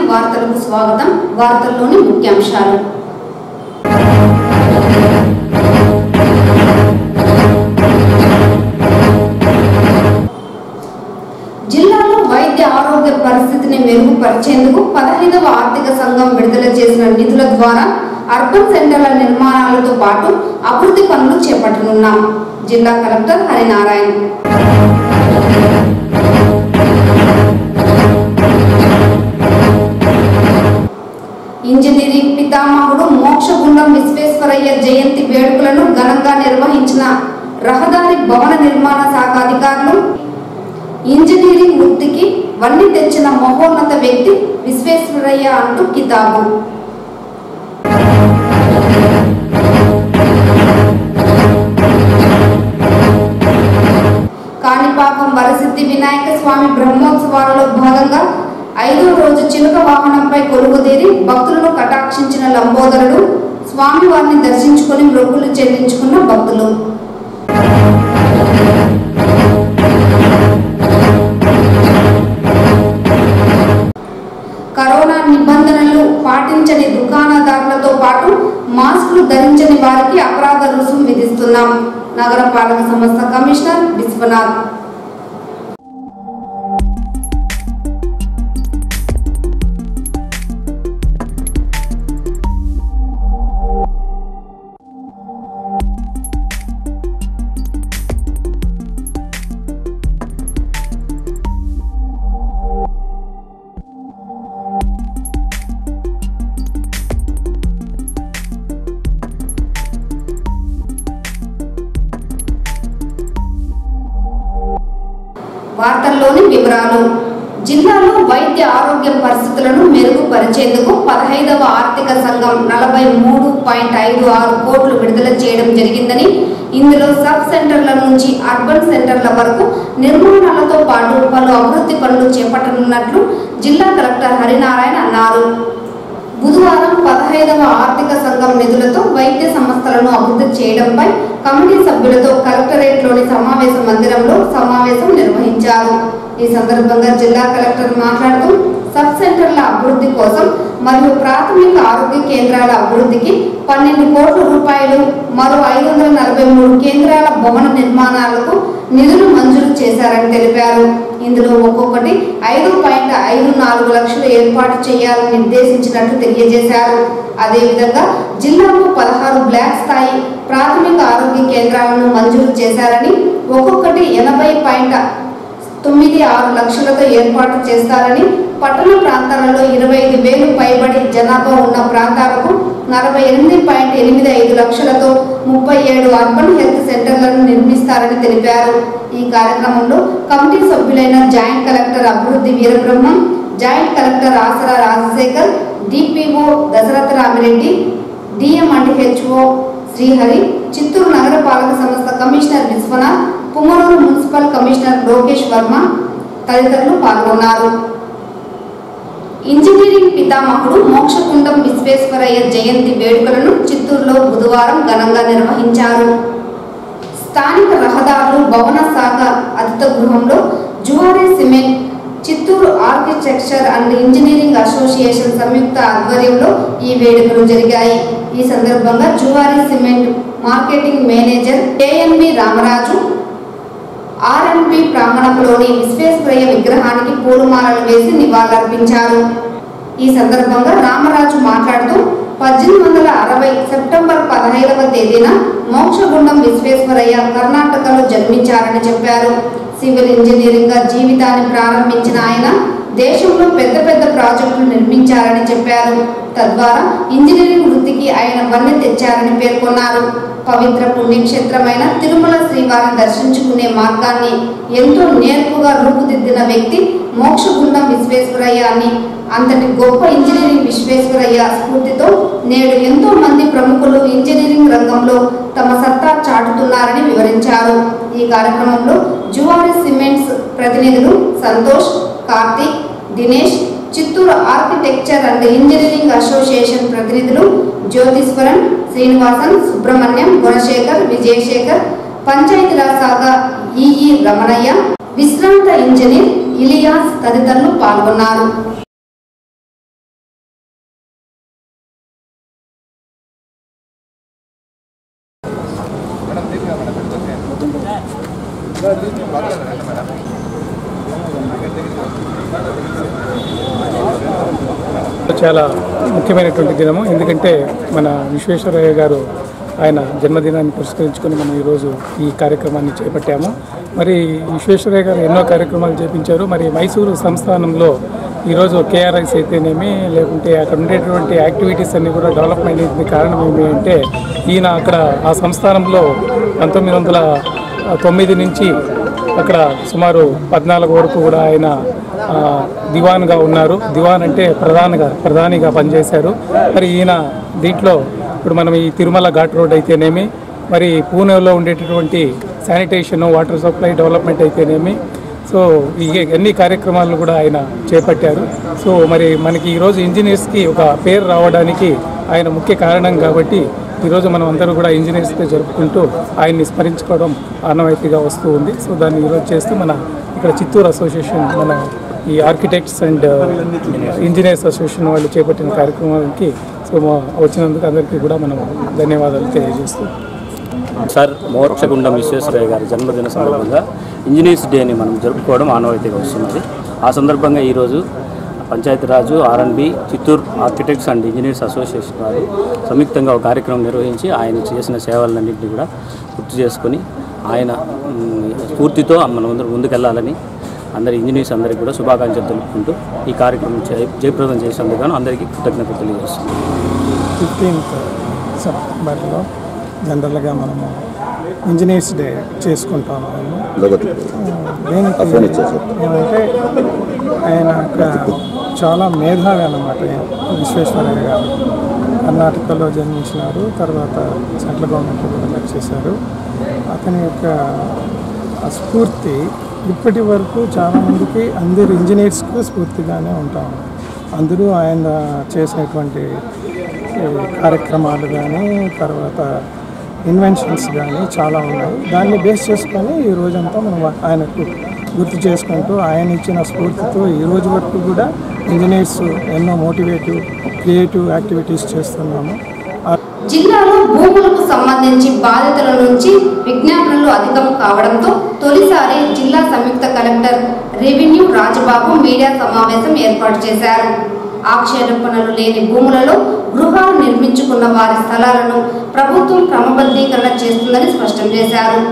వార్తలకు స్వాగతం వార్తల్లోని ముఖ్యాంశాలు జిల్లాలో వైద్య ఆరోగ్య పరిస్థితిని మెరుగుపరిచేందుకు పదహైదవ ఆర్థిక సంఘం విడుదల చేసిన నిధుల ద్వారా అర్బన్ సెంటర్ల నిర్మాణాలతో పాటు అభివృద్ధి పనులు చేపట్టనున్నాం జిల్లా కలెక్టర్ హరినారాయణ ఇంజనీరింగ్ పితామహుడు మోక్షగుండం విశ్వేశ్వరయ్య జయంతి వేడుకలను ఘనంగా నిర్వహించిన రహదారి భవన నిర్మాణ శాఖ అధికారులు ఇంజనీరింగ్ వృత్తికి వన్ని తెచ్చిన మహోన్నత వ్యక్తి విశ్వేశ్వరయ్య అంటూ కితాబు కాణిపాకం వరసిద్ధి వినాయక స్వామి బ్రహ్మోత్సవాలలో భాగంగా ఐదో రోజు చిలుక వాహనంపై కొలువుదీరి భక్తులను కటాక్షించిన లంబోదరుడు స్వామివారిని దర్శించుకొని మొక్కులు చెల్లించుకున్న భక్తులు కరోనా నిబంధనలు పాటించని దుకాణదారులతో పాటు మాస్కులు ధరించని వారికి అపరాధ రుసుము విధిస్తున్నాం నగరపాలక సంస్థ కమిషనర్ విశ్వనాథ్ వార్తల్లోని వివరాలు జిల్లాలో వైద్య ఆరోగ్య పరిస్థితులను మెరుగుపరిచేందుకు పదహైదవ ఆర్థిక సంఘం నలభై మూడు పాయింట్ ఐదు ఆరు కోట్లు విడుదల చేయడం జరిగిందని ఇందులో సబ్ సెంటర్ల నుంచి అర్బన్ సెంటర్ల వరకు నిర్మాణాలతో పాటు పలు అభివృద్ధి పనులు చేపట్టనున్నట్లు జిల్లా కలెక్టర్ హరినారాయణ అన్నారు బుధవారం పదహైదవ ఆర్థిక సంఘం నిధులతో వైద్య సంస్థలను అభివృద్ధి చేయడంపై కమిటీ సభ్యులతో కలెక్టరేట్లోని సమావేశ మందిరంలో సమావేశం నిర్వహించారు ఈ సందర్భంగా జిల్లా కలెక్టర్ మాట్లాడుతూ సబ్ సెంటర్ల అభివృద్ధి కోసం మరియు ప్రాథమిక ఆరోగ్య కేంద్రాల అభివృద్ధికి పన్నెండు కోట్ల రూపాయలు మరో ఐదు వందల నలభై మూడు కేంద్రాల భవన నిర్మాణాలకు నిధులు మంజూరు చేశారని తెలిపారు ఇందులో ఒక్కొక్కటి ఐదు పాయింట్ ఐదు నాలుగు లక్షలు ఏర్పాటు చేయాలని నిర్దేశించినట్లు తెలియజేశారు అదేవిధంగా జిల్లాలో పదహారు బ్లాక్ స్థాయి ప్రాథమిక ఆరోగ్య కేంద్రాలను మంజూరు చేశారని ఒక్కొక్కటి ఎనభై పాయింట్ తొమ్మిది ఆరు లక్షలతో ఏర్పాటు చేస్తారని పట్టణ ప్రాంతాలలో ఇరవై ఐదు వేలు పైబడి జనాభా ఉన్న ప్రాంతాలకు నలభై ఎనిమిది పాయింట్ ఎనిమిది ఐదు లక్షలతో ముప్పై ఏడు అర్బన్ హెల్త్ సెంటర్లను నిర్మిస్తారని తెలిపారు ఈ కార్యక్రమంలో కమిటీ సభ్యులైన జాయింట్ కలెక్టర్ అభివృద్ధి Veerabrahmam joint collector Asara Rajasekhar DPO Dasaratha Ramireddy DM and HO Srihari Chittoor నగరపాలక సంస్థ commissioner Viswanath Pumaluru municipal commissioner Lokesh Varma తదితరులు పాల్గొన్నారు ఇంజనీరింగ్ పితామహుడు మోక్షకుండం విశ్వేశ్వరయ్య జయంతి వేడుకలను చిత్తూరులో బుధవారం ఘనంగా నిర్వహించారు స్థానిక రహదారులు భవన శాఖ అతిథ గృహంలో Zuari cement Chittoor architecture and engineering association సంయుక్త ఆధ్వర్యంలో ఈ వేడుకలు జరిగాయి ఈ సందర్భంగా Zuari cement marketing manager KNB Ramaraju RNB ప్రాంగణంలోని విశ్వేశ్వరయ్య విగ్రహానికి పూలమాలలు వేసి నివాళులర్పించారు ఈ సందర్భంగా రామరాజు మాట్లాడుతూ పద్దెనిమిది వందల అరవై సెప్టెంబర్ పదహైదవ తేదీన మోక్షగుండం విశ్వేశ్వరయ్య కర్ణాటకలో జన్మించారని చెప్పారు సివిల్ ఇంజనీరింగ్ గా జీవితాన్ని ప్రారంభించిన ఆయన దేశంలో పెద్ద పెద్ద ప్రాజెక్టులు నిర్మించారని చెప్పారు తద్వారా ఇంజనీరింగ్ వృత్తికి ఆయన వన్నె తెచ్చారని పేర్కొన్నారు పవిత్ర పుణ్యక్షేత్రమైన తిరుమల శ్రీవారిని దర్శించుకునే మార్గాన్ని ఎంతో నేర్పుగా రూపుదిద్దిన వ్యక్తి మోక్షగుండం విశ్వేశ్వరయ్య అని అంతటి గొప్ప ఇంజనీరింగ్ విశ్వేశ్వరయ్య స్ఫూర్తితో నేడు ఎంతో మంది ప్రముఖులు ఇంజనీరింగ్ రంగంలో తమ సత్తా చాటుతున్నారని వివరించారు ఈ కార్యక్రమంలో జువారి సిమెంట్స్ ప్రతినిధులు Santosh Karthik Dinesh Chittoor architecture and engineering association ప్రతినిధులు జ్యోతిశ్వరన్ శ్రీనివాసన్ సుబ్రహ్మణ్యం గుణశేఖర్ విజయశేఖర్ పంచాయతీరాజ్ శాఖ ఈఈ రమణయ్య విశ్రాంత ఇంజనీర్ ఇలియాస్ తదితరులు పాల్గొన్నారు చాలా ముఖ్యమైనటువంటి దినము ఎందుకంటే మన విశ్వేశ్వరయ్య గారు ఆయన జన్మదినాన్ని పురస్కరించుకొని మనం ఈరోజు ఈ కార్యక్రమాన్ని చేపట్టాము మరి విశ్వేశ్వరయ్య గారు ఎన్నో కార్యక్రమాలు చేపించారు మరి మైసూరు సంస్థానంలో ఈరోజు కేఆర్ఎస్ అయితేనేమి లేకుంటే అక్కడ ఉండేటువంటి యాక్టివిటీస్ అన్ని కూడా డెవలప్మెంట్ అయింది కారణం ఏమి అంటే ఈయన అక్కడ ఆ సంస్థానంలో పంతొమ్మిది వందల తొమ్మిది నుంచి అక్కడ సుమారు పద్నాలుగు వరకు కూడా ఆయన ఆ, దివాన్గా ఉన్నారు దివాన్ అంటే ప్రధానిగా ప్రధానిగా పనిచేశారు మరి ఈయన దీంట్లో ఇప్పుడు మనం ఈ తిరుమల ఘాట్ రోడ్ అయితేనేమి మరి పూణేలో ఉండేటటువంటి శానిటేషన్ వాటర్ సప్లై డెవలప్మెంట్ అయితేనేమి సో ఈ అన్ని కార్యక్రమాలను కూడా ఆయన చేపట్టారు సో మరి మనకి ఈరోజు ఇంజనీర్స్కి ఒక పేరు రావడానికి ఆయన ముఖ్య కారణం కాబట్టి ఈరోజు మనం అందరూ కూడా ఇంజనీర్స్తో జరుపుకుంటూ ఆయన్ని స్మరించుకోవడం ఆనవాయితీగా వస్తూ ఉంది సో దాన్ని ఈరోజు చేస్తూ మన ఇక్కడ చిత్తూరు అసోసియేషన్ మన ఈ ఆర్కిటెక్ట్స్ అండ్ ఇంజనీర్స్ అసోసియేషన్ వాళ్ళు చేపట్టిన కార్యక్రమానికి సో మా- వచ్చినందుకు అందరికీ కూడా మనం ధన్యవాదాలు తెలియజేస్తూ సార్ మోక్షగుండం విశ్వేశ్వరయ్య గారి జన్మదిన సందర్భంగా ఇంజనీర్స్ డేని మనం జరుపుకోవడం ఆనవాయితీగా వస్తున్నది ఆ సందర్భంగా ఈరోజు Panchayati Raj RNB Chittoor architects and engineers association వారు సంయుక్తంగా ఒక కార్యక్రమం నిర్వహించి ఆయన చేసిన సేవలన్నింటినీ కూడా గుర్తు చేసుకొని ఆయన మ్, స్ఫూర్తితో మనం అందరూ ముందుకెళ్లాలని అందరి ఇంజనీర్స్ అందరికీ కూడా శుభాకాంక్షలు తెలుపుకుంటూ ఈ కార్యక్రమం జయ జయప్రదం చేసేందుకు గాను అందరికీ కృతజ్ఞతలు తెలియజేస్తున్నాం ఫిఫ్టీన్త్ సెప్టెంబర్లో జనరల్గా మనము ఇంజనీర్స్ డే చేసుకుంటాం మేము దేనికి ఏమంటే ఆయన ఒక చాలా మేధావి అన్నమాట విశ్వేశ్వరయ్య గారు కర్ణాటకలో జన్మించినారు తర్వాత సెంట్రల్ గవర్నమెంట్లో కూడా వర్క్ చేశారు అతని యొక్క ఆ స్ఫూర్తి ఇప్పటి వరకు చాలామందికి అందరు ఇంజనీర్స్కు స్ఫూర్తిగానే ఉంటాం అందరూ ఆయన చేసినటువంటి ఈ కార్యక్రమాలు కానీ తర్వాత ఇన్వెన్షన్స్ కానీ చాలా ఉన్నాయి దాన్ని బేస్ చేసుకొని ఈ రోజంతా మనం ఆయనకు గుర్తు చేసుకుంటూ ఆయన ఇచ్చిన స్ఫూర్తితో ఈ రోజు వరకు కూడా ఇంజనీర్స్ ఎన్నో మోటివేటివ్ క్రియేటివ్ యాక్టివిటీస్ చేస్తున్నాము ఆ జిల్లాలో భూములకు సంబంధించి బాధితుల నుంచి విజ్ఞాపనలు అధికం కావడంతో తొలిసారి జిల్లా సంయుక్త కలెక్టర్ రెవెన్యూ రాజబాబు మీడియా సమావేశం ఏర్పాటు చేశారు ఆక్షేపణలు లేని భూములలో గృహాలు నిర్మించుకున్న వారి స్థలాలను ప్రభుత్వం క్రమబద్ధీకరణ చేస్తుందని స్పష్టం చేశారు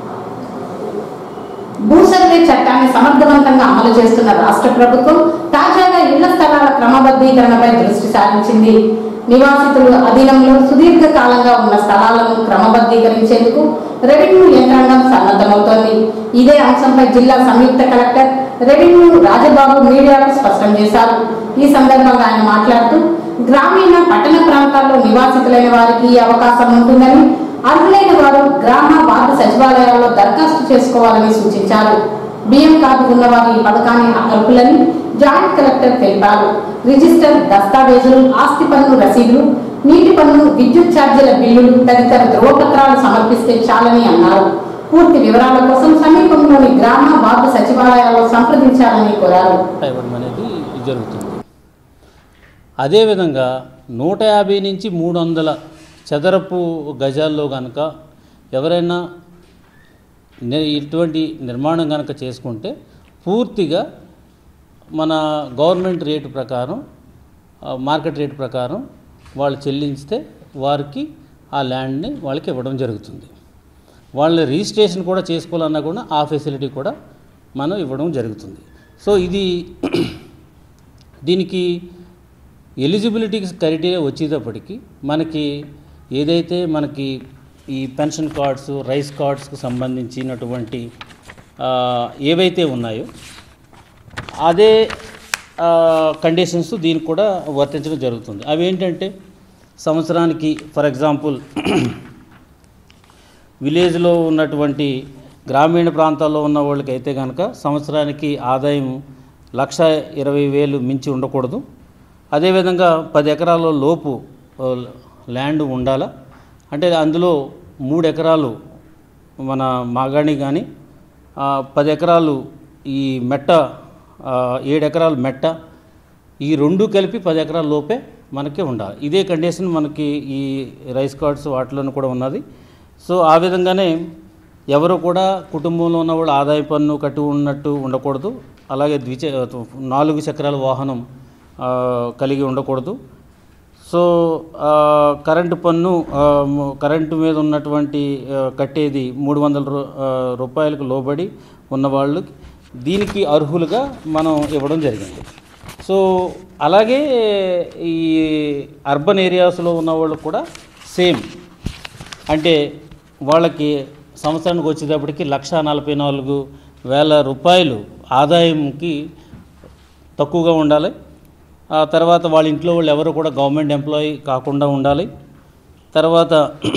భూ సర్వే చట్టాన్ని సమర్థవంతంగా అమలు చేస్తున్న రాష్ట్ర ప్రభుత్వం తాజాగా ఇళ్ల స్థలాల క్రమబద్ధీకరణపై దృష్టి సారించింది నివాసితులు అధీనంలో సుదీర్ఘ కాలంగా ఉన్న స్థలాలను క్రమబద్ధీకరించేందుకు రెవెన్యూ యంత్రాంగం సన్నద్ధమవుతోంది ఇదే అంశంపై జిల్లా సంయుక్త కలెక్టర్ రెవెన్యూ రాజబాబు మీడియాకు స్పష్టం చేశారు ఈ సందర్భంగా ఆయన మాట్లాడుతూ గ్రామీణ పట్టణ ప్రాంతాల్లో నివాసితులైన వారికి ఈ అవకాశం ఉంటుందని అర్హులైన వారు గ్రామ వార్డు సచివాలయాల్లో దరఖాస్తు చేసుకోవాలని సూచించారు బియ్యం కార్డు ఉన్నవారు ఈ పథకాన్ని అర్హులని జాయింట్ కలెక్టర్ తెలిపారు రిజిస్టర్ దస్తావేజులు ఆస్తి పన్ను రసీదులు నీటి పన్ను విద్యుత్ ఛార్జీల బిల్లులు తదితర ధృవపత్రాలు సమర్పిస్తే చాలని అన్నారు పూర్తి వివరాల కోసం సమీపంలోని గ్రామ వార్డు సచివాలయాల్లో సంప్రదించాలని కోరారు ఇవ్వడం అనేది జరుగుతుంది అదేవిధంగా నూట యాభై నుంచి మూడు వందల చదరపు గజాల్లో కనుక ఎవరైనా ని- ఇటువంటి నిర్మాణం కనుక చేసుకుంటే పూర్తిగా మన గవర్నమెంట్ రేటు ప్రకారం ఆ, మార్కెట్ రేటు ప్రకారం వాళ్ళు చెల్లించితే వారికి ఆ ల్యాండ్ని వాళ్ళకి ఇవ్వడం జరుగుతుంది వాళ్ళ రిజిస్ట్రేషన్ కూడా చేసుకోవాలన్నా కూడా ఆ ఫెసిలిటీ కూడా మనం ఇవ్వడం జరుగుతుంది సో ఇది దీనికి ఎలిజిబిలిటీ క్రైటీరియా వచ్చేటప్పటికి మనకి ఏదైతే మనకి ఈ పెన్షన్ కార్డ్స్ రైస్ కార్డ్స్కి సంబంధించినటువంటి ఆ, ఏవైతే ఉన్నాయో అదే కండిషన్స్ దీనికి కూడా వర్తించడం జరుగుతుంది అవి ఏంటంటే సంవత్సరానికి ఫర్ ఎగ్జాంపుల్ విలేజ్లో ఉన్నటువంటి గ్రామీణ ప్రాంతాల్లో ఉన్న వాళ్ళకైతే కనుక సంవత్సరానికి ఆదాయం లక్ష ఇరవై వేలు మించి ఉండకూడదు అదేవిధంగా పది ఎకరాల లోపు ఆ, ల్యాండ్ ఉండాలా అంటే అందులో మూడు ఎకరాలు మన మాగాణి కానీ ఆ, పది ఎకరాలు ఈ మెట్ట ఆ, ఏడు ఎకరాలు మెట్ట ఈ రెండు కలిపి పది ఎకరాల లోపే మనకి ఉండాలి ఇదే కండిషన్ మనకి ఈ రైస్ కార్డ్స్ వాటిలోనూ కూడా ఉన్నది సో ఆ విధంగానే ఎవరు కూడా కుటుంబంలో ఉన్న వాళ్ళు ఆదాయ పన్ను కట్టి ఉన్నట్టు ఉండకూడదు అలాగే ద్విచ నాలుగు చక్రాల వాహనం ఆ, కలిగి ఉండకూడదు సో ఆ, కరెంటు పన్ను ఆ, ము- కరెంటు మీద ఉన్నటువంటి ఆ, కట్టేది మూడు వందల రూ- ఆ, రూపాయలకు లోబడి ఉన్నవాళ్ళు దీనికి అర్హులుగా మనం ఇవ్వడం జరిగింది సో అలాగే ఈ అర్బన్ ఏరియాస్లో ఉన్న వాళ్ళు కూడా సేమ్ అంటే వాళ్ళకి సంవత్సరానికి వచ్చేటప్పటికి లక్ష నలభై నాలుగు వేల రూపాయలు ఆదాయంకి తక్కువగా ఉండాలి ఆ తర్వాత వాళ్ళ ఇంట్లో వాళ్ళు ఎవరు కూడా గవర్నమెంట్ ఎంప్లాయీ కాకుండా ఉండాలి తర్వాత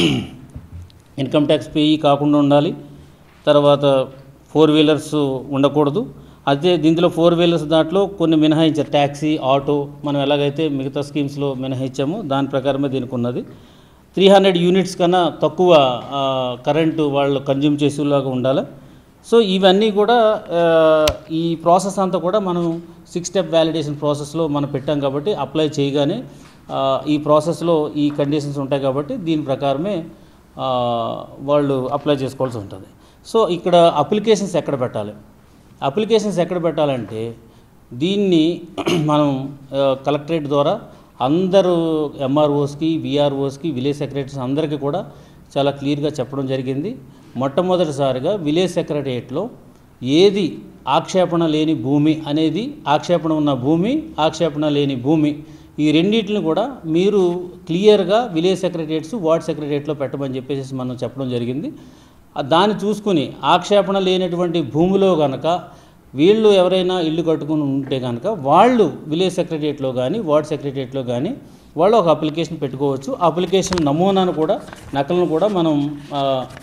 ఇన్కమ్ ట్యాక్స్ పేయి కాకుండా ఉండాలి తర్వాత ఫోర్ వీలర్స్ ఉండకూడదు అదే దీంట్లో ఫోర్ వీలర్స్ దాంట్లో కొన్ని మినహాయించారు ట్యాక్సీ ఆటో మనం ఎలాగైతే మిగతా స్కీమ్స్లో మినహాయించామో దాని ప్రకారమే దీనికి ఉన్నది త్రీ హండ్రెడ్ యూనిట్స్ కన్నా తక్కువ ఆ, కరెంటు వాళ్ళు కన్జ్యూమ్ చేసేలాగా ఉండాలి సో ఇవన్నీ కూడా ఆ, ఈ ప్రాసెస్ అంతా కూడా మనం సిక్స్ స్టెప్ వ్యాలిడేషన్ ప్రాసెస్లో మనం పెట్టాం కాబట్టి అప్లై చేయగానే ఆ, ఈ ప్రాసెస్లో ఈ కండిషన్స్ ఉంటాయి కాబట్టి దీని ప్రకారమే ఆ, వాళ్ళు అప్లై చేసుకోవాల్సి ఉంటుంది సో ఇక్కడ అప్లికేషన్స్ ఎక్కడ పెట్టాలి అప్లికేషన్స్ ఎక్కడ పెట్టాలంటే దీన్ని మనం ఆ, కలెక్టరేట్ ద్వారా అందరూ ఎంఆర్ఓస్కి విఆర్ఓస్కి విలేజ్ సెక్రటరీస్ అందరికీ కూడా చాలా క్లియర్గా చెప్పడం జరిగింది మొట్టమొదటిసారిగా విలేజ్ సెక్రటరియట్లో ఏది ఆక్షేపణ లేని భూమి అనేది ఆక్షేపణ ఉన్న భూమి ఆక్షేపణ లేని భూమి ఈ రెండింటిని కూడా మీరు క్లియర్గా విలేజ్ సెక్రటరియట్స్ వార్డ్ సెక్రటరియట్లో పెట్టమని చెప్పేసి మనం చెప్పడం జరిగింది ఆ దాన్ని చూసుకుని ఆక్షేపణ లేనటువంటి భూమిలో కనుక వీళ్ళు ఎవరైనా ఇల్లు కట్టుకుని ఉంటే కనుక వాళ్ళు విలేజ్ సెక్రటరియట్లో కానీ వార్డ్ సెక్రటరియట్లో కానీ వాళ్ళు ఒక అప్లికేషన్ పెట్టుకోవచ్చు ఆ అప్లికేషన్ నమూనాను కూడా నకలను కూడా మనం ఆ,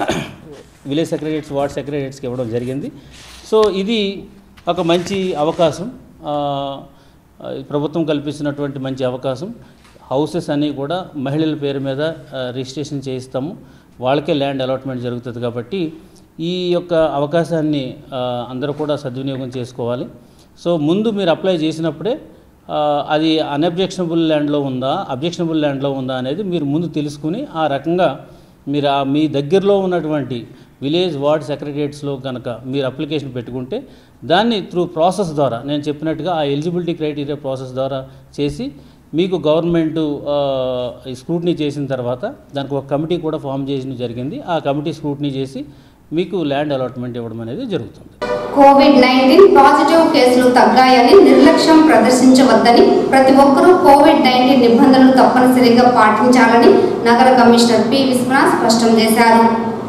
విలేజ్ సెక్రటరియట్స్ వార్డ్ సెక్రటరియట్స్కి ఇవ్వడం జరిగింది సో ఇది ఒక మంచి అవకాశం ఆ, ఆ, ప్రభుత్వం కల్పిస్తున్నటువంటి మంచి అవకాశం హౌసెస్ అన్నీ కూడా మహిళల పేరు మీద ఆ, రిజిస్ట్రేషన్ చేయిస్తాము వాళ్ళకే ల్యాండ్ అలాట్మెంట్ జరుగుతుంది కాబట్టి ఈ యొక్క అవకాశాన్ని ఆ, అందరూ కూడా సద్వినియోగం చేసుకోవాలి సో ముందు మీరు అప్లై చేసినప్పుడే ఆ, అది అన్అబ్జెక్షనబుల్ ల్యాండ్లో ఉందా అబ్జెక్షనబుల్ ల్యాండ్లో ఉందా అనేది మీరు ముందు తెలుసుకుని ఆ రకంగా మీరు ఆ మీ దగ్గరలో ఉన్నటువంటి విలేజ్ వార్డ్ సెక్రటరియట్స్లో కనుక మీరు అప్లికేషన్ పెట్టుకుంటే దాన్ని త్రూ ప్రాసెస్ ద్వారా నేను చెప్పినట్టుగా ఆ ఎలిజిబిలిటీ క్రైటీరియా ప్రాసెస్ ద్వారా చేసి మీకు గవర్నమెంట్ స్క్రూటినీ చేసిన తర్వాత దానికి ఒక కమిటీ కూడా ఫామ్ చేయడం జరిగింది ఆ కమిటీ స్క్రూటినీ చేసి మీకు ల్యాండ్ అలాట్మెంట్ ఇవ్వడం అనేది జరుగుతుంది కోవిడ్ నైన్టీన్ పాజిటివ్ కేసులు తగ్గాయని నిర్లక్ష్యం ప్రదర్శించవద్దని ప్రతి ఒక్కరూ కోవిడ్ నైన్టీన్ నిబంధనలు తప్పనిసరిగా పాటించాలని నగర కమిషనర్ పి విశ్వనాథ్ స్పష్టం చేశారు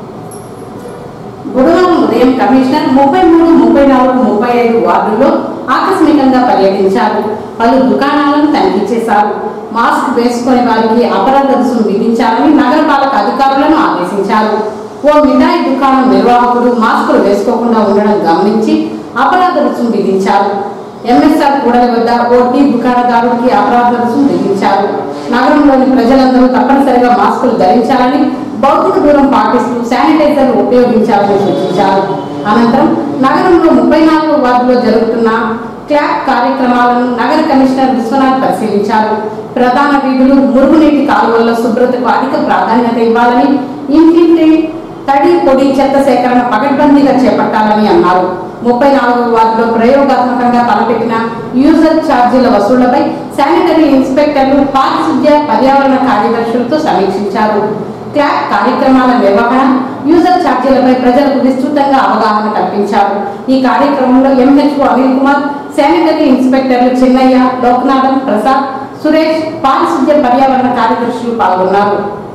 బుధవారం ఉదయం కమిషనర్ ముప్పై మూడు ముప్పై నాలుగు ముప్పై ఐదు వార్డుల్లో ఆకస్మికంగా పర్యటించారు పలు దుకాణాలను తనిఖీ చేశారు మాస్క్ వేసుకొని వారికి అపరాధ రుసుము విధించాలని నగరపాలక అధికారులను ఆదేశించారు ఓ మిఠాయి దుకాణం నిర్వాహకుడు మాస్కులు వేసుకోకుండా ఉండడం గమనించి అపరాధ రుసుము విధించారు ఎంఎస్ఆర్ కూడలి వద్ద ఓ టీ దుకాణదారుడికి అపరాధ రుసుము విధించారు నగరంలోని ప్రజలందరూ తప్పనిసరిగా మాస్కులు ధరించాలని భౌతిక దూరం పాటిస్తూ శానిటైజర్ ఉపయోగించాలని సూచించారు అనంతరం నగరంలో ముప్పై నాలుగు వార్డులో జరుగుతున్న క్లాప్ కార్యక్రమాలను నగర కమిషనర్ విశ్వనాథ్ పరిశీలించారు ప్రధాన వీధులు మురుగునీటి కాలువల్లో శుభ్రతకు అధిక ప్రాధాన్యత ఇవ్వాలని ఇంటింటి తడి పొడి చెత్త సేకరణ పకడ్బందీగా చేపట్టాలని అన్నారు ముప్పై నాలుగు వార్డులో ప్రయోగాత్మకంగా తలపెట్టిన యూజర్ ఛార్జీల వసూళ్లపై శానిటరీ ఇన్స్పెక్టర్లు పారిశుద్ధ్య పర్యావరణ కార్యదర్శులతో సమీక్షించారు క్లాప్ కార్యక్రమాల నిర్వహణ యూజర్ ఛార్జీలపై ప్రజలకు విస్తృతంగా అవగాహన కల్పించారు ఈ కార్యక్రమంలో ఎంహెచ్ఓ అనిల్ కుమార్ శానిటరీ ఇన్స్పెక్టర్లు చిన్నయ్య లోక్నాథన్ ప్రసాద్ సురేష్ పారిశుద్ధ్య పర్యావరణ కార్యదర్శులు పాల్గొన్నారు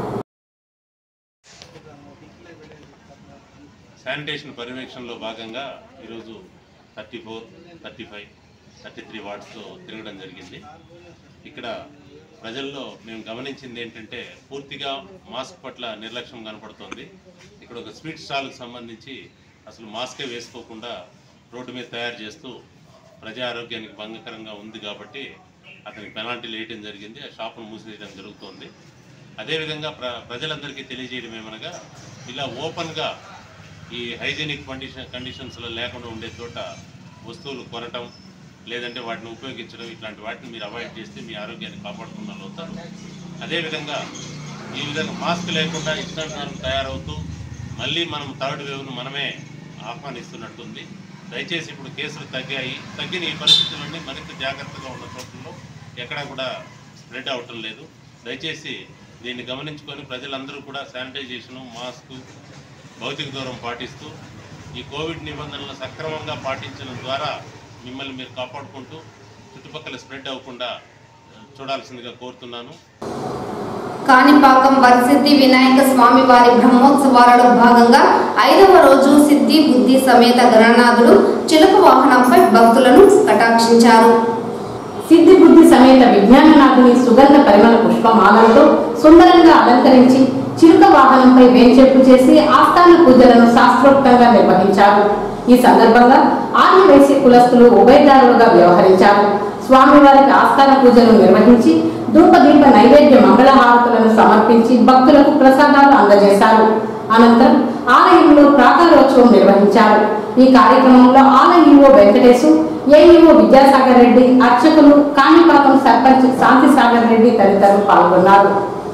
శానిటేషన్ పర్యవేక్షణలో భాగంగా ఈరోజు thirty four thirty five thirty three వార్డ్స్లో తిరగడం జరిగింది ఇక్కడ ప్రజల్లో మేము గమనించింది ఏంటంటే పూర్తిగా మాస్క్ పట్ల నిర్లక్ష్యం కనపడుతోంది ఇక్కడ ఒక స్వీట్ స్టాల్కి సంబంధించి అసలు మాస్కే వేసుకోకుండా రోడ్డు మీద తయారు చేస్తూ ప్రజా ఆరోగ్యానికి భంగకరంగా ఉంది కాబట్టి అతనికి పెనాల్టీలు వేయడం జరిగింది ఆ షాపును మూసివేయడం జరుగుతోంది అదేవిధంగా ప్ర ప్రజలందరికీ తెలియజేయడం ఏమనగా ఇలా ఓపెన్గా ఈ హైజీనిక్ కండిషన్ కండిషన్స్లో లేకుండా ఉండే చోట వస్తువులు కొనటం లేదంటే వాటిని ఉపయోగించడం ఇట్లాంటి వాటిని మీరు అవాయిడ్ చేస్తే మీ ఆరోగ్యాన్ని కాపాడుకున్న వాళ్ళు అవుతారు అదేవిధంగా ఈ విధంగా మాస్క్ లేకుండా ఇష్టానుసారం తయారవుతూ మళ్ళీ మనం థర్డ్ వేవ్ను మనమే ఆహ్వానిస్తున్నట్టుంది దయచేసి ఇప్పుడు కేసులు తగ్గాయి తగ్గిన ఈ పరిస్థితులన్నీ మరింత జాగ్రత్తగా ఉన్న చోట్లలో ఎక్కడా కూడా స్ప్రెడ్ అవటం లేదు దయచేసి దీన్ని గమనించుకొని ప్రజలందరూ కూడా శానిటైజేషను మాస్క్ భౌతిక దూరం పాటిస్తూ ఈ కోవిడ్ నిబంధనలను సక్రమంగా పాటించడం ద్వారా మిమ్మల్ని మీరు కాపాడుకుంటూ చుట్టుపక్కల స్ప్రెడ్ అవ్వకుండా ఆ, చూడాల్సిందిగా కోరుతున్నాను కాణిపాకం వరసిద్ధి వినాయక స్వామి వారి బ్రహ్మోత్సవాలలో భాగంగా ఐదవ రోజు సిద్ధి బుద్ధి సమేత గణనాథుడు చిలుక వాహనంపై భక్తులను కటాక్షించారు సిద్ధి బుద్ధి సమేత విజ్ఞాననాథుని సుగంధ పరిమళ పుష్పమాలలతో సుందరంగా అలంకరించి చిరుక వాహనంపై వేంచేపు చేసి ఆస్థాన పూజలను శాస్త్రోక్తంగా నిర్వహించారు ఈ సందర్భంగా ఆదివేసి కులస్తులు ఉభయదారులుగా వ్యవహరించారు స్వామివారికి ఆస్థాన పూజలు నిర్వహించి ధూపదీప నైవేద్య మంగళహారతులను సమర్పించి భక్తులకు ప్రసాదాలు అందజేశారు అనంతరం ఆలయంలో ప్రాకారోత్సవం నిర్వహించారు ఈ కార్యక్రమంలో ఆలయ ఈవో వెంకటేశు ఏఈఓ విద్యాసాగర్ రెడ్డి అర్చకులు కాణిపాకం సర్పంచ్ శాంతి సాగర్ రెడ్డి తదితరులు పాల్గొన్నారు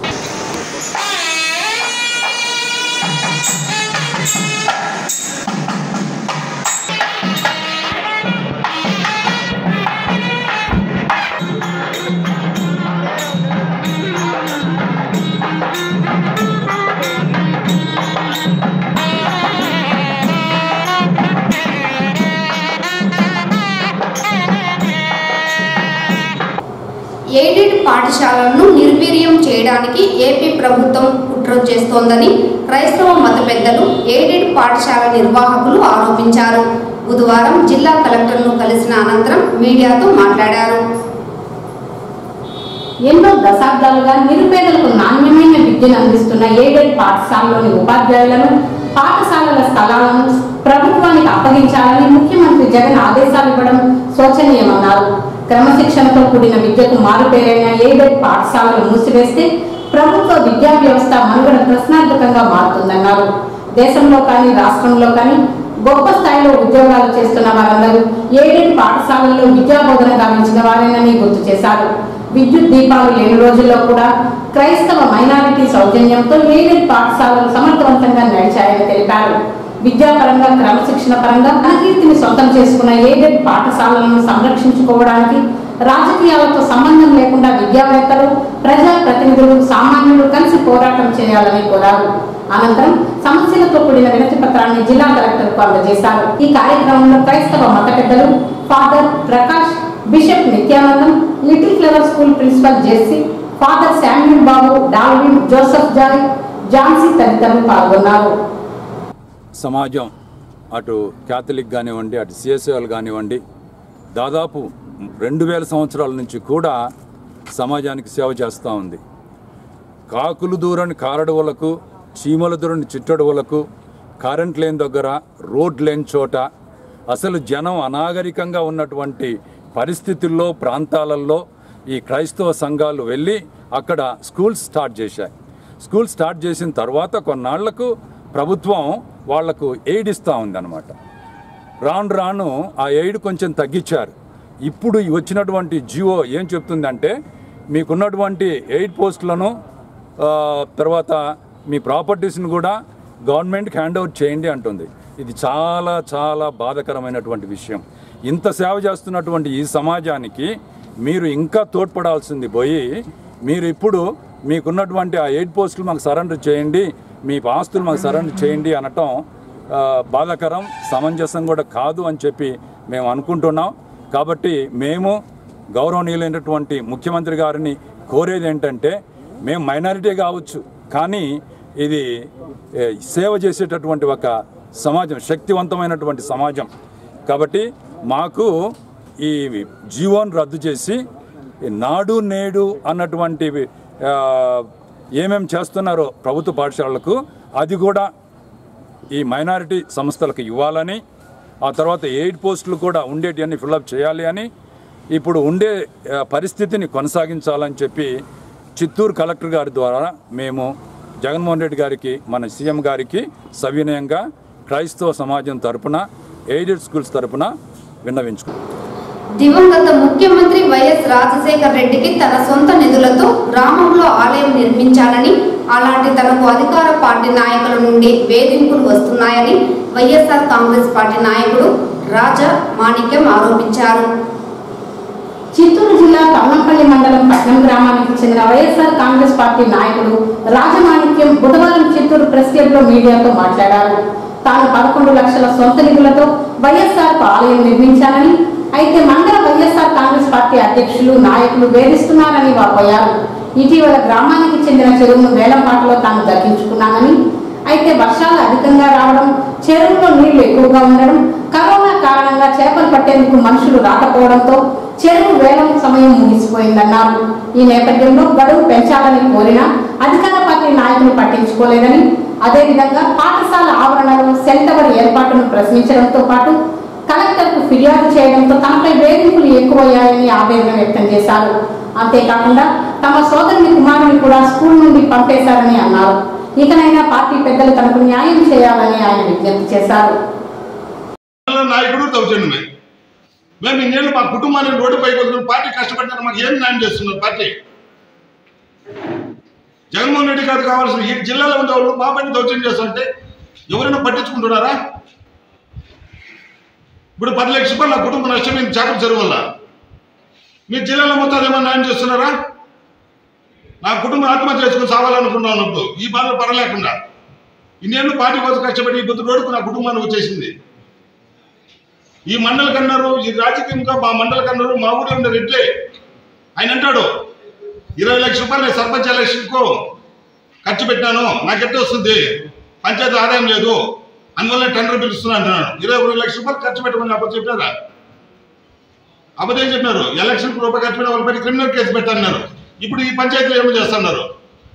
ఎయిడెడ్ పాఠశాలలను నిర్వీర్యం చేయడానికి ఏపీ ప్రభుత్వం కుట్ర చేస్తోందని క్రైస్తవ మత పెద్దలు ఎయిడెడ్ పాఠశాల నిర్వాహకులు ఆరోపించారు బుధవారం జిల్లా కలెక్టర్ను కలిసిన అనంతరం మీడియాతో మాట్లాడారు ఎన్నో దశాబ్దాలుగా నిరుపేదలకు నాణ్యమైన విద్యను అందిస్తున్న ఎయిడెడ్ పాఠశాలలోని ఉపాధ్యాయులను పాఠశాలల స్థలాలను ప్రభుత్వానికి అప్పగించాలని ముఖ్యమంత్రి జగన్ ఆదేశాలు ఇవ్వడం శోచనీయమన్నారు క్రమశిక్షణతో కూడిన విద్యకు మారుపేరైన ఎయిడెడ్ పాఠశాలలు మూసివేస్తే ప్రభుత్వ విద్యా వ్యవస్థ మనుగడ ప్రశ్నార్థకంగా మారుతుందన్నారు దేశంలో కానీ రాష్ట్రంలో కానీ గొప్ప స్థాయిలో ఉద్యోగాలు చేస్తున్న వారందరూ ఎయిడెడ్ పాఠశాలల్లో విద్యా బోధన గావించిన వారేనని గుర్తు చేశారు విద్యుత్ దీపాలు లేని రోజుల్లో కూడా క్రైస్తవ మైనారిటీ సౌజన్యంతో ఎయిడెడ్ పాఠశాలలు సమర్థవంతంగా నడిచాయని తెలిపారు విద్యాపరంగా క్రమశిక్షణ పరంగా ఘనకీర్తిని సొంతం చేసుకున్న ఎయిడెడ్ పాఠశాలలను సంరక్షించుకోవడానికి రాజకీయాలతో సంబంధం లేకుండా విద్యావేత్తలు ప్రజా ప్రతినిధులు సామాన్యులు కలిసి పోరాటం చేయాలని కోరారు అనంతరం సమస్యలతో కూడిన వినతి పత్రాన్ని జిల్లా కలెక్టర్ కు అందజేశారు ఈ కార్యక్రమంలో క్రైస్తవ మత పెద్దలు father Prakash bishop Nityanandam Little Flower School principal Jessie father Samuel Babu Dalvin Joseph Joy Jhansi తదితరులు పాల్గొన్నారు సమాజం అటు క్యాథలిక్ కానివ్వండి అటు సిఎస్ఐలు కానివ్వండి దాదాపు రెండు వేల సంవత్సరాల నుంచి కూడా సమాజానికి సేవ చేస్తూ ఉంది కాకులు దూరని కారడవులకు చీమల దూరని చిట్టడవులకు కరెంట్ లేని దగ్గర రోడ్ లేని చోట అసలు జనం అనాగరికంగా ఉన్నటువంటి పరిస్థితుల్లో ప్రాంతాలలో ఈ క్రైస్తవ సంఘాలు వెళ్ళి అక్కడ స్కూల్స్ స్టార్ట్ చేశాయి స్కూల్ స్టార్ట్ చేసిన తర్వాత కొన్నాళ్లకు ప్రభుత్వం వాళ్లకు ఎయిడ్ ఇస్తూ ఉందన్నమాట రాను రాను ఆ ఎయిడ్ కొంచెం తగ్గించారు ఇప్పుడు ఈ వచ్చినటువంటి జియో ఏం చెప్తుందంటే మీకున్నటువంటి ఎయిడ్ పోస్టులను ఆ, తర్వాత మీ ప్రాపర్టీస్ని కూడా గవర్నమెంట్కి హ్యాండ్ ఓవర్ చేయండి అంటుంది ఇది చాలా చాలా బాధకరమైనటువంటి విషయం ఇంత సేవ చేస్తున్నటువంటి ఈ సమాజానికి మీరు ఇంకా తోడ్పడాల్సింది పోయి మీరు ఇప్పుడు మీకున్నటువంటి ఆ ఎయిడ్ పోస్టులు మాకు సరెండర్ చేయండి మీ ఆస్తులు మాకు సరెండర్ చేయండి అనటం ఆ, బాధాకరం సమంజసం కూడా కాదు అని చెప్పి మేము అనుకుంటున్నాం కాబట్టి మేము గౌరవనీయులైనటువంటి ముఖ్యమంత్రి గారిని కోరేది ఏంటంటే మేము మైనారిటీ కావచ్చు కానీ ఇది ఏ, సేవ చేసేటటువంటి ఒక సమాజం శక్తివంతమైనటువంటి సమాజం కాబట్టి మాకు ఈ జీవోను రద్దు చేసి ఈ నాడు నేడు అన్నటువంటి ఆ, ఏమేం చేస్తున్నారో ప్రభుత్వ పాఠశాలలకు అది కూడా ఈ మైనారిటీ సంస్థలకు ఇవ్వాలని ఆ తర్వాత ఎయిడ్ పోస్టులు కూడా ఉండేటివన్నీ ఫిల్అప్ చేయాలి అని ఇప్పుడు ఉండే ఆ, పరిస్థితిని కొనసాగించాలని చెప్పి చిత్తూరు కలెక్టర్ గారి ద్వారా మేము జగన్మోహన్ రెడ్డి గారికి మన సీఎం గారికి సవినయంగా క్రైస్తవ సమాజం తరపున ఎయిడెడ్ స్కూల్స్ తరపున విన్నవించుకున్నాం దివంగత ముఖ్యమంత్రి వైఎస్ రాజశేఖర రెడ్డికి తన సొంత నిధులతో గ్రామంలో ఆలయం నిర్మించాలని అలాంటి తనకు అధికార పార్టీ నాయకుల నుండి వేధింపులు వస్తున్నాయని వైఎస్ఆర్ కాంగ్రెస్ పార్టీ నాయకుడు రాజా మాణిక్యం ఆరోపించారు చిత్తూరు జిల్లా తమ్మంపల్లి మండలం పట్నం గ్రామానికి చెందిన వైఎస్ఆర్ కాంగ్రెస్ పార్టీ నాయకుడు రాజమాణిక్యం బుధవారం చిత్తూరు ప్రెస్ క్లబ్ లో మీడియాతో మాట్లాడారు తాను పదకొండు లక్షల సొంత నిధులతో వైఎస్ఆర్ ఆలయం నిర్మించానని అయితే మండల వైఎస్ఆర్ కాంగ్రెస్ పార్టీ అధ్యక్షులు నాయకులు వేధిస్తున్నారని వాపోయారు ఇటీవల గ్రామానికి చెందిన చెరువును వేలంపాటలో తాను దక్కించుకున్నానని అయితే వర్షాలు అధికంగా రావడం చెరువులో నీళ్లు ఎక్కువగా ఉండడం కరోనా కారణంగా చేపలు పట్టేందుకు మనుషులు రాకపోవడంతో చెరువు వేలం సమయం ముగిసిపోయిందన్నారు ఈ నేపథ్యంలో గడువు పెంచాలని కోరినా అధికార పార్టీ నాయకులు పట్టించుకోలేదని అదేవిధంగా పాఠశాల ఆవరణలో సెల్ టవర్ ఏర్పాటును ప్రశ్నించడంతో పాటు కలెక్టర్కు ఫిర్యాదు చేయడంతో తనపై వేధింపులు ఎక్కువయ్యాయని ఆవేదన వ్యక్తం చేశారు అంతేకాకుండా తమ సోదరుని కుమారుని కూడా స్కూల్ నుండి పంపేశారని అన్నారు ఇకనైనా పార్టీ పెద్దలు తనకు న్యాయం చేయాలని ఆయన విజ్ఞప్తి చేశారు మండల నాయకుడు దౌర్జన్యమే మేము ఇన్నేళ్ళు మా కుటుంబాన్ని రోడ్డుపై వదిలిన పార్టీ కష్టపడ్డారు మాకు ఏం న్యాయం చేస్తున్నారు పార్టీ జగన్మోహన్ రెడ్డి గారు కావాల్సిన ఈ జిల్లాలో ఉండే వాళ్ళు మా పైన దౌర్జన్యం చేస్తుంటే ఎవరైనా పట్టించుకుంటున్నారా ఇప్పుడు పది లక్షల రూపాయలు నా కుటుంబ నష్టమైంది చేపల చెరువు వల్ల మీ జిల్లాలో మొత్తం ఏమైనా న్యాయం చేస్తున్నారా నా కుటుంబం ఆత్మహత్య చేసుకుని సావాలనుకున్నాను ఇప్పుడు ఈ బాధలు పడలేకుండా ఇన్నేళ్ళు పార్టీ కోసం కష్టపడి ఈ బుద్ధి రోడ్డుకు నా కుటుంబాన్ని వచ్చేసింది ఈ మండల కన్నారు ఈ రాజకీయంగా మా మండల కన్నారు మా ఊర్లో ఉండే రెడ్లే ఆయన అంటాడు ఇరవై లక్షల రూపాయలు నేను సర్పంచ్ ఎలక్షన్కు ఖర్చు పెట్టాను నాకు ఎట్ట వస్తుంది పంచాయతీ ఆదాయం లేదు అందువల్ల టెండర్ పిలుస్తున్నా అంటున్నాడు ఇరవై ఇరవై లక్షల రూపాయలు ఖర్చు పెట్టమని అప్పుడు చెప్పారా అబద్ధం చెప్పినారు ఎలక్షన్ రూపాయి ఖర్చు పెట్టిన వాళ్ళపై క్రిమినల్ కేసు పెట్టన్నారు ఇప్పుడు ఈ పంచాయతీలో ఏమో చేస్తున్నారు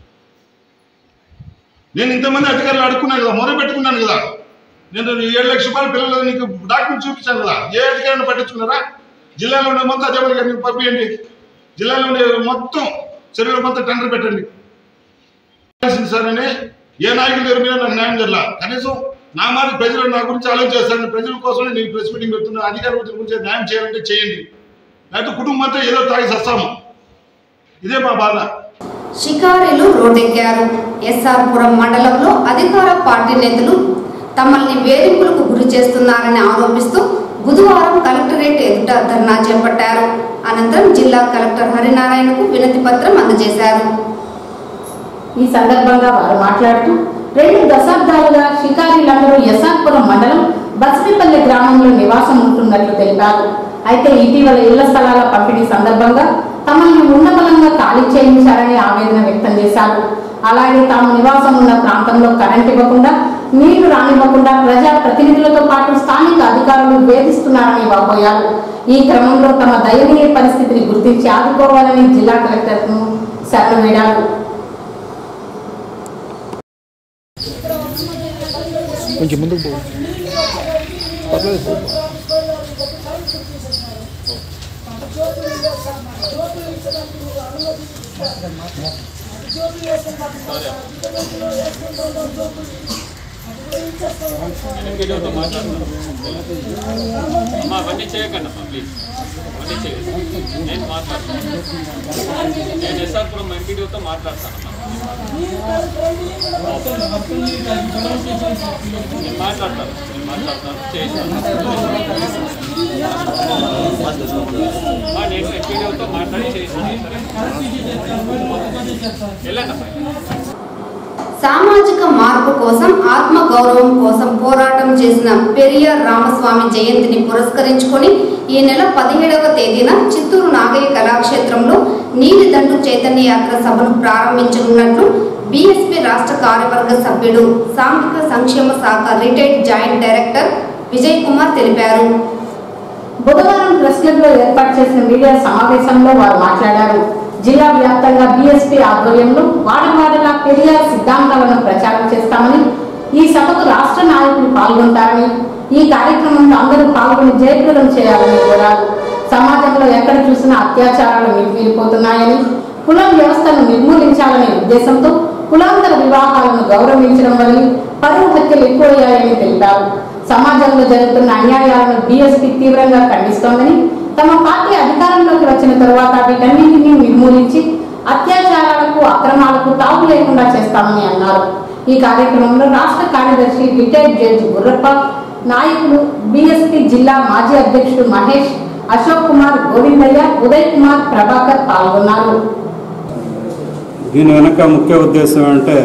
నేను ఇంతమంది అధికారులు అడుక్కున్నాను కదా మొదలు పెట్టుకున్నాను కదా నేను ఈ ఏడు లక్షల రూపాయల పిల్లలు నీకు డాక్యుమెంట్ చూపించాను కదా ఏ అధికారిని పట్టించుకున్నారా జిల్లాలో ఉండే మొత్తం అధికారులు గారిని పంపించండి జిల్లాలో ఉండే మొత్తం చెరువులు మొత్తం టెండర్ పెట్టండి చేసింది సార్ అని ఏ నాయకుల దగ్గర మీద నాకు న్యాయం జరలా కనీసం నా మాది ప్రజలు నా గురించి ఆలోచన చేస్తాను ప్రజల కోసమే నేను ప్రెస్ మీటింగ్ పెడుతున్నా అధికారుల గురించి న్యాయం చేయాలంటే చేయండి లేకపోతే కుటుంబంతో ఏదో తాగి సస్తాము ఇదే మా బాధ షికారీలు రోడ్డెక్కారు ఎస్ఆర్పురం మండలంలో అధికార పార్టీ నేతలు తమల్ని వేధింపులకు గురి చేస్తున్నారని ఆరోపిస్తూ బుధవారం కలెక్టరేట్ ఎదుట ధర్నా చేపట్టారు అనంతరం జిల్లా కలెక్టర్ హరినారాయణకు వినతి పత్రం అందజేశారు ఈ సందర్భంగా వారు మాట్లాడుతూ రెండు దశాబ్దాలుగా షికారీలందరూ యశాపురం మండలం బస్మిపల్లి గ్రామంలో నివాసం ఉంటున్నట్లు తెలిపారు అయితే ఇటీవల ఇళ్ల స్థలాల పంపిణీ సందర్భంగా తమను ఉన్నబలంగా ఖాళీ చేయించారని ఆవేదన వ్యక్తం చేశారు అలాగే తాము నివాసం ఉన్న ప్రాంతంలో కరెంట్ ఇవ్వకుండా నీళ్లు రానివ్వకుండా ప్రజా ప్రతినిధులతో పాటు స్థానిక అధికారులు వేధిస్తున్నారని వాపోయారు ఈ క్రమంలో తమ దయనీయ పరిస్థితిని గుర్తించి ఆదుకోవాలని జిల్లా కలెక్టర్ను శరణు వేడారు కొంచెం ముందుకు పో పర్లేదు పో. అమ్మా అవన్నీ చేయకండి అమ్మా ప్లీజ్ అవన్నీ చేయకండి నేను మాట్లాడతాను నేను ఎస్ఆర్పురం ఎంపీడీతో మాట్లాడతానమ్మా నేను మాట్లాడతాను నేను మాట్లాడతాను చేస్తాను అమ్మా, నేను ఎంపీడీతో మాట్లాడి చేస్తాను వెళ్ళండి అమ్మా సామాజిక మార్పు కోసం ఆత్మ గౌరవం కోసం పోరాటం చేసిన పెరియార్ రామస్వామి జయంతిని పురస్కరించుకొని ఈ నెల పదిహేడవ తేదీన చిత్తూరు నాగయ్య కళాక్షేత్రంలో నీలిదండు చైతన్య యాత్ర సభను ప్రారంభించనున్నట్లు బీఎస్పీ రాష్ట్ర కార్యవర్గ సభ్యుడు సాంఘిక సంక్షేమ శాఖ retired joint director Vijay Kumar తెలిపారు బుధవారం ప్రెస్ క్లబ్ లో ఏర్పాటు చేసిన మీడియా సమావేశంలో వారు మాట్లాడారు జిల్లా వ్యాప్తంగా బీఎస్పీ ఆధ్వర్యంలో వాడవాడలా పెరియార్ సిద్ధాంతాలను ప్రచారం చేస్తామని ఈ సభకు రాష్ట్ర నాయకులు పాల్గొంటారని ఈ కార్యక్రమంలో అందరూ పాల్గొని జయప్రదం చేయాలని కోరారు సమాజంలో ఎక్కడ చూసినా అత్యాచారాలు మిగిలిపోతున్నాయని కులం వ్యవస్థను నిర్మూలించాలనే ఉద్దేశంతో కులాంతర వివాహాలను గౌరవించడం వల్ల పరువు హత్యలు ఎక్కువయ్యాయని తెలిపారు సమాజంలో జరుగుతున్న అన్యాయాలను బీఎస్పీ తీవ్రంగా ఖండిస్తోందని తమ పార్టీ అధికారంలోకి వచ్చిన తరువాత వీటన్నింటినీ నిర్మూలించి అత్యాచారాలకు అక్రమాలకు తావు లేకుండా చేస్తామని అన్నారు ఈ కార్యక్రమంలో రాష్ట్ర కార్యదర్శి రిటైర్డ్ జడ్జి గుర్రప్ప నాయకులు బీఎస్పీ జిల్లా మాజీ అధ్యక్షుడు మహేష్ అశోక్ కుమార్ గోవిందయ్య ఉదయ్ కుమార్ ప్రభాకర్ పాల్గొన్నారు దీని వెనుక ముఖ్య ఉద్దేశం అంటే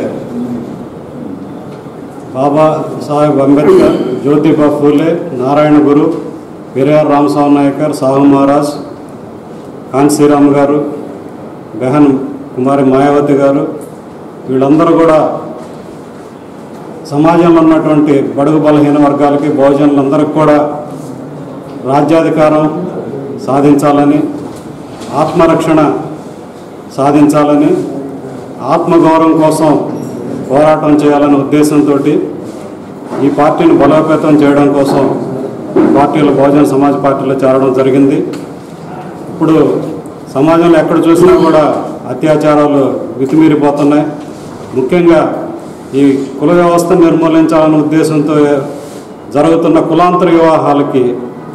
బాబా సాహెబ్ అంబేద్కర్ జ్యోతిబా ఫూలే నారాయణ గురు పెరియార్ రామస్వామి నాయకర్ సాహు మహారాజ్ కాన్సీరామ్ గారు బెహన్ కుమారి మాయావతి గారు వీళ్ళందరూ కూడా సమాజంలో ఉన్నటువంటి బడుగు బలహీన వర్గాలకి బహుజనులందరికీ కూడా రాజ్యాధికారం సాధించాలని ఆత్మరక్షణ సాధించాలని ఆత్మగౌరవం కోసం పోరాటం చేయాలనే ఉద్దేశంతో ఈ పార్టీని బలోపేతం చేయడం కోసం పార్టీలో బహుజన సమాజ్ పార్టీలో చేరడం జరిగింది ఇప్పుడు సమాజంలో ఎక్కడ చూసినా కూడా అత్యాచారాలు మితిమీరిపోతున్నాయి ముఖ్యంగా ఈ కుల వ్యవస్థ నిర్మూలించాలనే ఉద్దేశంతో జరుగుతున్న కులాంతర వివాహాలకి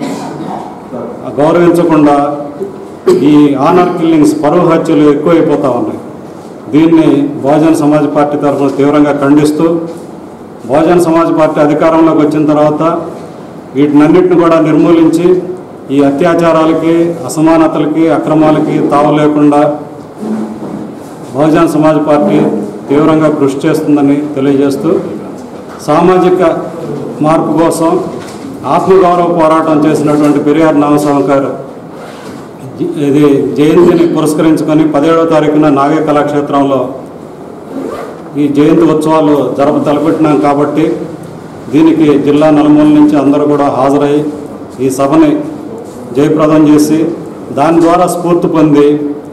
గౌరవించకుండా ఈ ఆనర్ కిల్లింగ్స్ పరువు హత్యలు ఎక్కువైపోతూ ఉన్నాయి దీన్ని బహుజన సమాజ్ పార్టీ తరఫున తీవ్రంగా ఖండిస్తూ బహుజన సమాజ్ పార్టీ అధికారంలోకి వచ్చిన తర్వాత వీటినన్నిటిని కూడా నిర్మూలించి ఈ అత్యాచారాలకి అసమానతలకి అక్రమాలకి తావు లేకుండా బహుజన సమాజ్ పార్టీ తీవ్రంగా కృషి చేస్తుందని తెలియజేస్తూ సామాజిక మార్పు కోసం ఆత్మగౌరవ పోరాటం చేసినటువంటి పెరియార్ నామస్వామి ఇది జయంతిని పురస్కరించుకొని పదిహేడవ తారీఖున నాగే కళాక్షేత్రంలో ఈ జయంతి ఉత్సవాలు జరప తలపెట్టినాం కాబట్టి దీనికి జిల్లా నలుమూల నుంచి అందరూ కూడా హాజరై ఈ సభని జయప్రదం చేసి దాని ద్వారా స్ఫూర్తి పొంది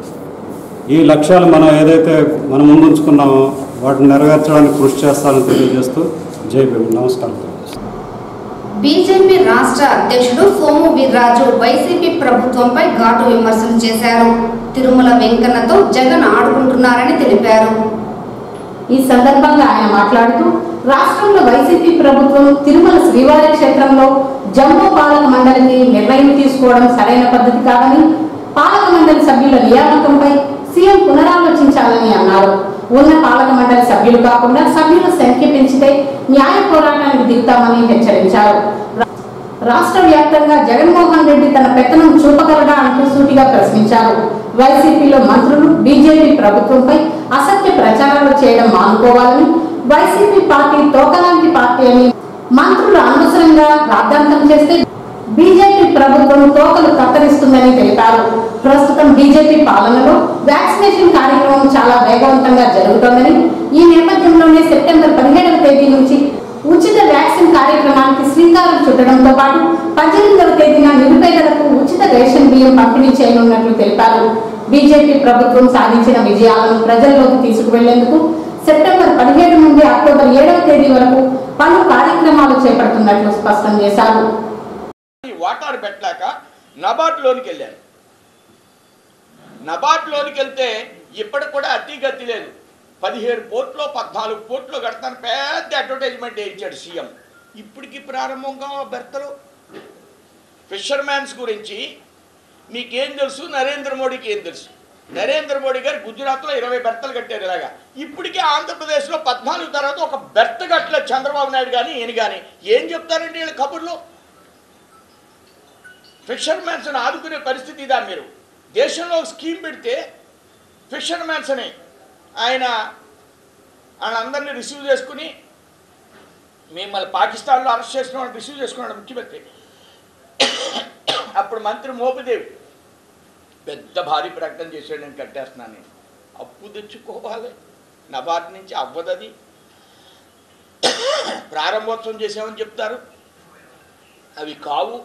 ఈ లక్ష్యాలు మనం ఏదైతే మనం ముందుంచుకున్నామో వాటిని నెరవేర్చడానికి కృషి చేస్తానని తెలియజేస్తూ జై భీమ్ నమస్కారం బీజేపీ రాష్ట్ర అధ్యక్షుడు సోము వీర్రాజు వైసీపీ ప్రభుత్వంపై ఘాటు విమర్శలు చేశారు తిరుమల వెంకన్నతో జగన్ ఆడుకుంటున్నారని తెలిపారు ఈ సందర్భంగా ఆయన మాట్లాడుతూ రాష్ట్రంలో వైసీపీ ప్రభుత్వం తిరుమల శ్రీవారి క్షేత్రంలో జమ్మూ పాలక మండలికి నిర్ణయం తీసుకోవడం సరైన పద్ధతి కాదని పాలక మండలి సభ్యుల నియామకంపై సీఎం పునరాలోచించాలని అన్నారు ఉన్న పాలక మండలి సభ్యులు కాకుండా సభ్యుల సంఖ్య పెంచితే న్యాయ పోరాటానికి దిగుతామని హెచ్చరించారు రాష్ట్ర వ్యాప్తంగా జగన్మోహన్ రెడ్డి తన పెత్తనం చూపగలడా అంటూ సూటిగా ప్రశ్నించారు వైసీపీలో మంత్రులు బీజేపీ ప్రభుత్వంపై అసత్య ప్రచారాలు చేయడం మానుకోవాలని వైసీపీ పార్టీ తోకలాంటి పార్టీ అని మంత్రులు అనవసరంగా రాద్ధాంతం చేస్తే బీజేపీ ప్రభుత్వం తోకలు కత్తరిస్తుందని తెలిపారు ప్రస్తుతం బీజేపీ పాలనలో వ్యాక్సినేషన్ కార్యక్రమం చాలా వేగవంతంగా జరుగుతోందని ఈ నేపథ్యంలోనే సెప్టెంబర్ పదిహేడవ తేదీ నుంచి ఉచిత వ్యాక్సిన్ కార్యక్రమానికి శ్రీకారం చుట్టడంతో పాటు పద్దెనిమిదవ తేదీన నిరుపేదలకు ఉచిత రేషన్ బియ్యం పంపిణీ చేయనున్నట్లు తెలిపారు బీజేపీ ప్రభుత్వం సాధించిన విజయాలను ప్రజల్లోకి తీసుకువెళ్లేందుకు సెప్టెంబర్ పదిహేడు నుండి అక్టోబర్ ఏడవ తేదీ వరకు పలు కార్యక్రమాలు చేపడుతున్నట్లు స్పష్టం చేశారు వాటాలు పెట్టాక నబార్డ్లోనికి వెళ్ళాను నబార్డ్లోనికి వెళ్తే ఇప్పటికి కూడా అతి గతి లేదు పదిహేడు కోట్లు పద్నాలుగు కోట్లు కడతాను పెద్ద అడ్వర్టైజ్మెంట్ ఇచ్చాడు సీఎం ఇప్పటికి ప్రారంభంగా బెర్తలు ఫిషర్మ్యాన్స్ గురించి మీకేం తెలుసు నరేంద్ర మోడీకి ఏం తెలుసు నరేంద్ర మోడీ గారు గుజరాత్లో ఇరవై బెర్తలు కట్టారు ఇలాగా ఇప్పటికే ఆంధ్రప్రదేశ్లో పద్నాలుగు తర్వాత ఒక బెర్త కట్టలే చంద్రబాబు నాయుడు కానీ ఈయన కానీ ఏం చెప్తారండి వీళ్ళ కబుర్లు ఫిషర్మ్యాన్స్ని ఆదుకునే పరిస్థితి ఇదా మీరు దేశంలో ఒక స్కీమ్ పెడితే ఫిషర్మ్యాన్స్ అని ఆయన వాళ్ళందరినీ రిసీవ్ చేసుకుని మిమ్మల్ని పాకిస్తాన్లో అరెస్ట్ చేసిన వాళ్ళని రిసీవ్ చేసుకున్నాడు ముఖ్యమంత్రి అప్పుడు మంత్రి మోపిదేవి పెద్ద భారీ ప్రకటన చేశాడు నేను కట్టేస్తున్నాను నేను అప్పు తెచ్చుకోవాలి నబార్డ్ నుంచి అవ్వదది ప్రారంభోత్సవం చేసామని చెప్తారు అవి కావు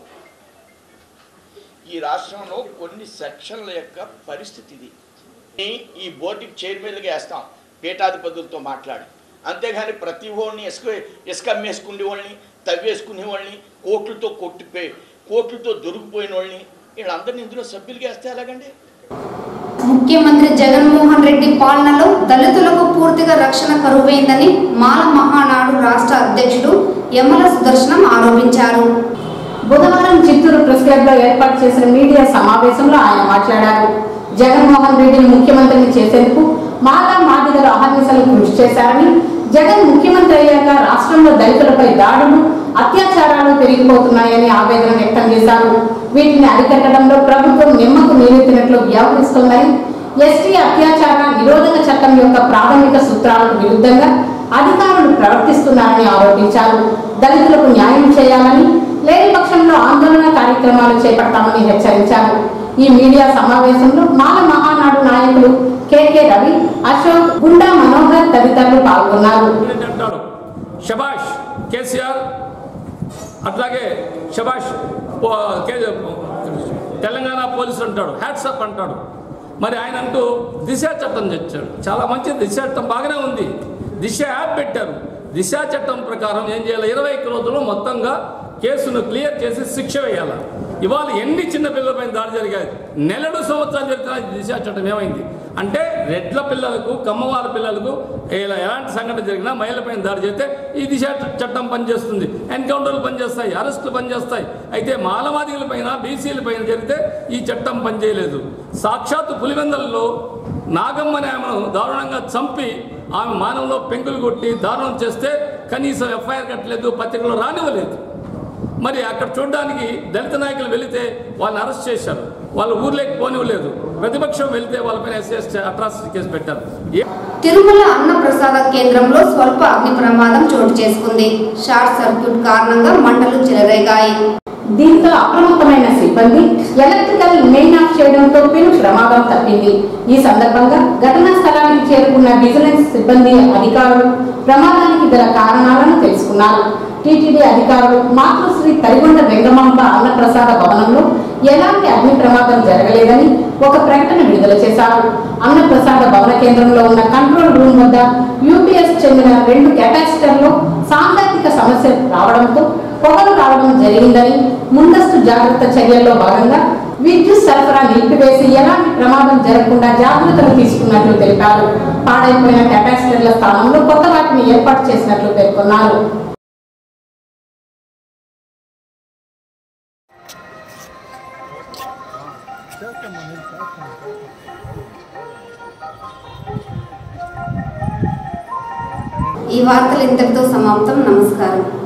ఈ రాష్ట్రంలో కొన్ని సెక్షన్ల యొక్క పరిస్థితి ఇది ఈ- ఈ బోర్డుకి చైర్మన్లుగా వేస్తాం పీఠాధిపతులతో మాట్లాడి అంతేగాని ప్రతి ఓడిని ఇసుక ఇసుక అమ్మేసుకునే వాళ్ళని తవ్వేసుకునే వాళ్ళని కోట్లతో కొట్టిపోయి కోట్లతో దొరికిపోయిన వాళ్ళని వీళ్ళందరినీ ఇందులో సభ్యులుగా వేస్తే ఎలాగండి ముఖ్యమంత్రి జగన్మోహన్ రెడ్డి పాలనలో దళితులకు పూర్తిగా రక్షణ కరువైందని మాల మహానాడు రాష్ట్ర అధ్యక్షుడు యమల సుదర్శనం ఆరోపించారు బుధవారం చిత్తూరు ప్రెస్ క్లబ్ లో ఏర్పాటు చేసిన మీడియా సమావేశంలో ఆయన మాట్లాడారు జగన్మోహన్ రెడ్డిని ముఖ్యమంత్రిని చేసేందుకు మాలా మాదిగలు అహర్నిశలు కృషి చేశారని జగన్ ముఖ్యమంత్రి అయ్యాక రాష్ట్రంలో దళితులపై దాడులు అత్యాచారాలు పెరిగిపోతున్నాయని ఆవేదన వ్యక్తం చేశారు వీటిని అరికట్టడంలో ప్రభుత్వం నిమ్మకు నీరెత్తినట్లు వ్యవహరిస్తోందని ఎస్టీ అత్యాచార నిరోధక చట్టం యొక్క ప్రాథమిక సూత్రాలకు విరుద్ధంగా అధికారులు ప్రవర్తిస్తున్నారని ఆరోపించారు దళితులకు న్యాయం చేయాలని లేని పక్షంలో ఆందోళన కార్యక్రమాలు చేపడతామని హెచ్చరించారు ఈ మీడియా సమావేశంలో మాల మహానాడు నాయకులు కెకే రవి అశోక్ గుండా మనోహర్ తదితరులు పాల్గొన్నారు అంటాడు షబాష్ కేసీఆర్ అట్లాగే షబాష్ పో- కే- తెలంగాణ పోలీసులు అంటాడు హ్యాట్సప్ అంటాడు మరి ఆయన అంటూ దిశ చట్టం తెచ్చాడు చాలా మంచి దిశ చట్టం బాగానే ఉంది దిశ యాప్ పెట్టారు దిశ చట్టం ప్రకారం ఏం చేయాలి ఇరవై ఒక్క రోజుల్లో మొత్తంగా కేసును క్లియర్ చేసి శిక్ష వేయాలి ఇవాళ ఎన్ని చిన్న పిల్లలపైన దాడి జరిగాయి నెలడు సంవత్సరాలు జరిగిన దిశ చట్టం ఏమైంది అంటే రెడ్ల పిల్లలకు కమ్మవారి పిల్లలకు ఇలా ఎలాంటి సంఘటన జరిగినా మహిళలపైన దాడి చేస్తే ఈ దిశ చట్టం పనిచేస్తుంది ఎన్కౌంటర్లు పనిచేస్తాయి అరెస్టులు పనిచేస్తాయి అయితే మాలవాదిల పైన బీసీల పైన జరిగితే ఈ చట్టం పనిచేయలేదు సాక్షాత్తు పులివెందల్లో నాగమ్మని ఆమెను దారుణంగా చంపి ఆమె మానవంలో పెంకులు కొట్టి దారుణం చేస్తే కనీసం ఎఫ్ఐఆర్ కట్టలేదు పత్రికలో రానివ్వలేదు మరి అక్కడ చూడడానికి దళిత నాయకులు వెళితే వాళ్ళని అరెస్ట్ చేశారు వాళ్ళ ఊర్లోకి పోనివ్వలేదు ప్రతిపక్షం వెళితే వాళ్ళపైన ఎస్ఎస్ అట్రాసిటీ కేసు పెట్టారు ఏ తిరుమల అన్న ప్రసాద కేంద్రంలో స్వల్ప అగ్ని ప్రమాదం చోటు చేసుకుంది షార్ట్ సర్క్యూట్ కారణంగా మంటలు చెలరేగాయి దీంతో అప్రమత్తమైన సిబ్బంది ఎలక్ట్రికల్ మెయిన్ ఆఫ్ చేయడంతో పెను ప్రమాదం తప్పింది ఈ సందర్భంగా ఘటనా స్థలానికి చేరుకున్న విజిలెన్స్ సిబ్బంది అధికారులు ప్రమాదానికి గల కారణాలను తెలుసుకున్నారు టీటీడీ అధికారులు మాతృశ్రీ తరిగొండ వెంగమాంబ అన్నప్రసాద భవనంలో ఎలాంటి అగ్ని ప్రమాదం జరగలేదని ఒక ప్రకటన విడుదల చేశారు అన్నప్రసాద భవన కేంద్రంలో ఉన్న కంట్రోల్ రూమ్ వద్ద యూపీఎస్ చెందిన రెండు కెపాసిటర్లో సాంకేతిక సమస్య రావడంతో పొగలు రావడం జరిగిందని ముందస్తు జాగ్రత్త చర్యల్లో భాగంగా విద్యుత్ సరఫరా నిలిపివేసి ఎలాంటి ప్రమాదం జరగకుండా జాగ్రత్తలు తీసుకున్నట్లు తెలిపారు పాడైపోయిన కెపాసిటర్ల స్థానంలో కొత్త వాటిని ఏర్పాటు చేసినట్లు పేర్కొన్నారు ఈ వార్తలు ఇంతటితో సమాప్తం నమస్కారం